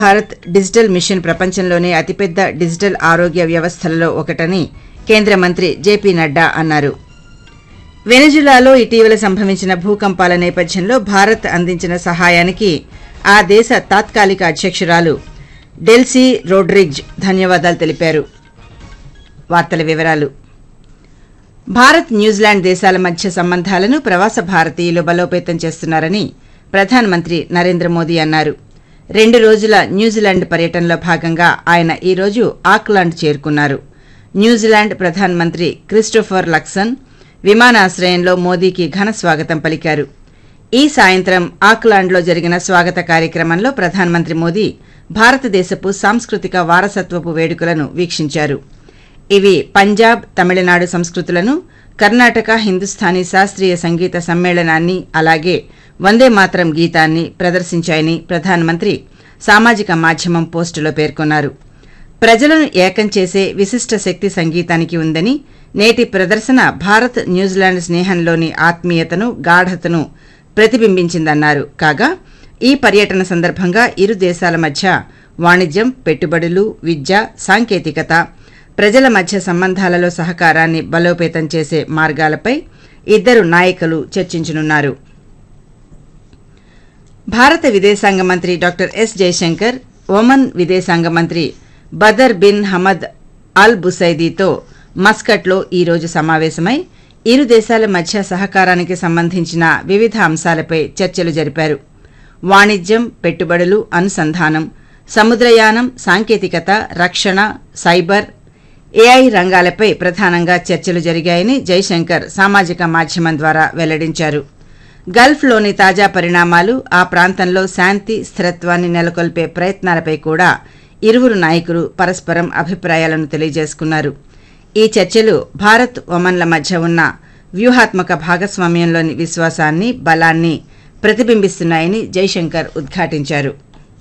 Bharat digital machine ప్రపంచంలోనే అతిపెద్ద digital ఆరోగ్య వ్యవస్థలలో ఒకటని కేంద్ర మంత్రి జేపీ నడ్డా అన్నారు వెనిజులాలో ఇటీవల సంభవించిన భూకంపాల నేపథ్యంలో భారత్ అందించిన సహాయానికి ఆ దేశ తాత్కాలిక అధ్యక్షురాలు డెల్సీ రోడ్రిగ్జ్ ధన్యవాదాలు తెలిపారు వార్తల వివరాలు భారత్ న్యూజిలాండ్ దేశాల మధ్య సంబంధాలను ప్రవాస భారతీయులు బలోపేతం చేస్తున్నారని ప్రధానమంత్రి నరేంద్ర మోదీ అన్నారు రెండు రోజుల న్యూజిలాండ్ పర్యటనలో భాగంగా ఆయన ఈ రోజు ఆక్లాండ్ చేరుకున్నారు న్యూజిలాండ్ ప్రధానమంత్రి క్రిస్టోఫర్ లక్సన్ విమానాశ్రయంలో మోదీకి ఘన స్వాగతం పలికారు ఈ సాయంత్రం ఆక్లాండ్లో జరిగిన స్వాగత కార్యక్రమంలో ప్రధానమంత్రి మోదీ భారతదేశపు సాంస్కృతిక వారసత్వపు వేడుకలను వీక్షించారు ఇవి పంజాబ్ తమిళనాడు సంస్కృతులను కర్ణాటక హిందుస్థానీ శాస్త్రీయ సంగీత సమ్మేళనాన్ని అలాగే వందే మాతరం గీతాన్ని ప్రదర్శించాయని ప్రధానమంత్రి సామాజిక మాధ్యమం పోస్టులో పేర్కొన్నారు ప్రజలను ఏకం చేసే విశిష్ట శక్తి సంగీతానికి ఉందని నేటి ప్రదర్శన భారత్ న్యూజిలాండ్ స్నేహంలోని ఆత్మీయతను గాఢతను ప్రతిబింబించిందన్నారు కాగా ఈ పర్యటన సందర్భంగా ఇరు దేశాల మధ్య వాణిజ్యం పెట్టుబడులు విద్య సాంకేతికత ప్రజల మధ్య సంబంధాలలో సహకారాన్ని బలోపేతం చేసే మార్గాలపై ఇద్దరు నాయకులు చర్చించనున్నారు భారత విదేశాంగ మంత్రి డాక్టర్ ఎస్ జయశంకర్ ఒమన్ విదేశాంగ మంత్రి బదర్ బిన్ హమద్ అల్ బుసైదీతో మస్కట్లో ఈ రోజు సమావేశమై ఇరు దేశాల మధ్య సహకారానికి సంబంధించిన వివిధ అంశాలపై చర్చలు జరిపారు వాణిజ్యం పెట్టుబడులు అనుసంధానం సముద్రయానం సాంకేతికత రక్షణ సైబర్ ఏఐ రంగాలపై ప్రధానంగా చర్చలు జరిగాయని జైశంకర్ సామాజిక మాధ్యమం ద్వారా వెల్లడించారు గల్ఫ్లోని తాజా పరిణామాలు ఆ ప్రాంతంలో శాంతి స్థిరత్వాన్ని నెలకొల్పే ప్రయత్నాలపై కూడా ఇరువురు నాయకులు పరస్పరం అభిప్రాయాలను తెలియజేసుకున్నారు ఈ చర్చలు భారత్ ఒమన్ల మధ్య ఉన్న వ్యూహాత్మక భాగస్వామ్యంలోని విశ్వాసాన్ని బలాన్ని ప్రతిబింబిస్తున్నాయని జైశంకర్ ఉద్ఘాటించారు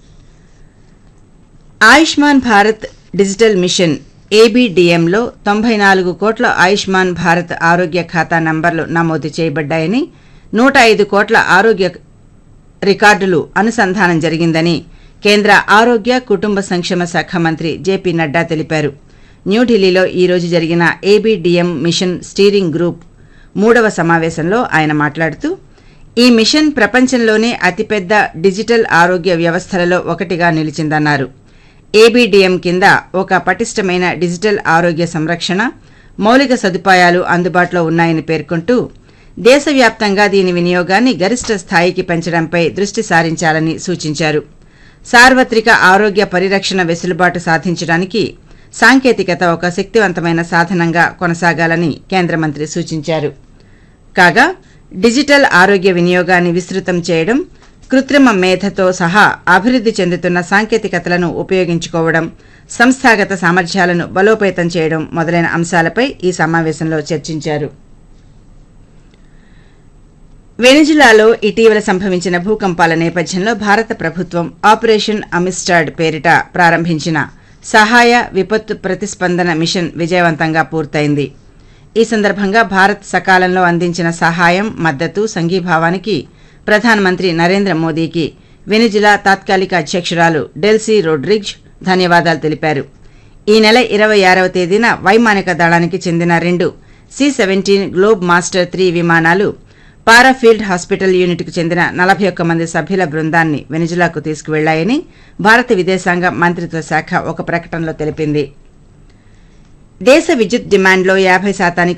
ఆయుష్మాన్ భారత్ డిజిటల్ మిషన్ ఏబీడీఎంలో తొంభై నాలుగు కోట్ల ఆయుష్మాన్ భారత్ ఆరోగ్య ఖాతా నంబర్లు నమోదు చేయబడ్డాయని నూట ఐదు కోట్ల ఆరోగ్య రికార్డులు అనుసంధానం జరిగిందని కేంద్ర ఆరోగ్య కుటుంబ సంక్షేమ శాఖ మంత్రి జేపీ నడ్డా తెలిపారు న్యూఢిల్లీలో ఈ రోజు జరిగిన ఏబీడీఎం మిషన్ స్టీరింగ్ గ్రూప్ మూడవ సమావేశంలో ఆయన మాట్లాడుతూ ఈ మిషన్ ప్రపంచంలోనే అతిపెద్ద డిజిటల్ ఆరోగ్య వ్యవస్థలలో ఒకటిగా నిలిచిందన్నారు ఏబీడీఎం కింద ఒక పటిష్టమైన డిజిటల్ ఆరోగ్య సంరక్షణ మౌలిక సదుపాయాలు అందుబాటులో ఉన్నాయని పేర్కొంటూ దేశవ్యాప్తంగా దీని వినియోగాన్ని గరిష్ట స్థాయికి పెంచడంపై దృష్టి సారించాలని సూచించారు సార్వత్రిక ఆరోగ్య పరిరక్షణ వెసులుబాటు సాధించడానికి సాంకేతికత ఒక శక్తివంతమైన సాధనంగా కొనసాగాలని కేంద్ర మంత్రి సూచించారు కాగా డిజిటల్ ఆరోగ్య వినియోగాన్ని విస్తృతం చేయడం కృత్రిమ మేధతో సహా అభివృద్ధి చెందుతున్న సాంకేతికతలను ఉపయోగించుకోవడం సంస్థాగత సామర్థ్యాలను బలోపేతం చేయడం మొదలైన అంశాలపై ఈ సమావేశంలో చర్చించారు వెనిజులాలో ఇటీవల సంభవించిన భూకంపాల నేపథ్యంలో భారత ప్రభుత్వం ఆపరేషన్ అమిస్టాడ్ పేరిట ప్రారంభించిన సహాయ విపత్తు ప్రతిస్పందన మిషన్ విజయవంతంగా పూర్తయింది ఈ సందర్భంగా భారత్ సకాలంలో అందించిన సహాయం మద్దతు సంఘీభావానికి ప్రధానమంత్రి నరేంద్ర మోదీకి వెనిజులా తాత్కాలిక అధ్యక్షురాలు డెల్సీ రోడ్రిగ్జ్ ధన్యవాదాలు తెలిపారు ఈ నెల ఇరవై ఆరవ తేదీన వైమానిక దళానికి చెందిన రెండు C seventeen Globemaster three విమానాలు పారాఫీల్డ్ హాస్పిటల్ యూనిట్కు చెందిన నలభై ఒక్క మంది సభ్యుల బృందాన్ని వెనిజులాకు తీసుకువెళ్లాయని భారత విదేశాంగ మంత్రిత్వ శాఖ ఒక ప్రకటనలో తెలిపింది దేశ విద్యుత్ డిమాండ్లో యాభై శాతానికి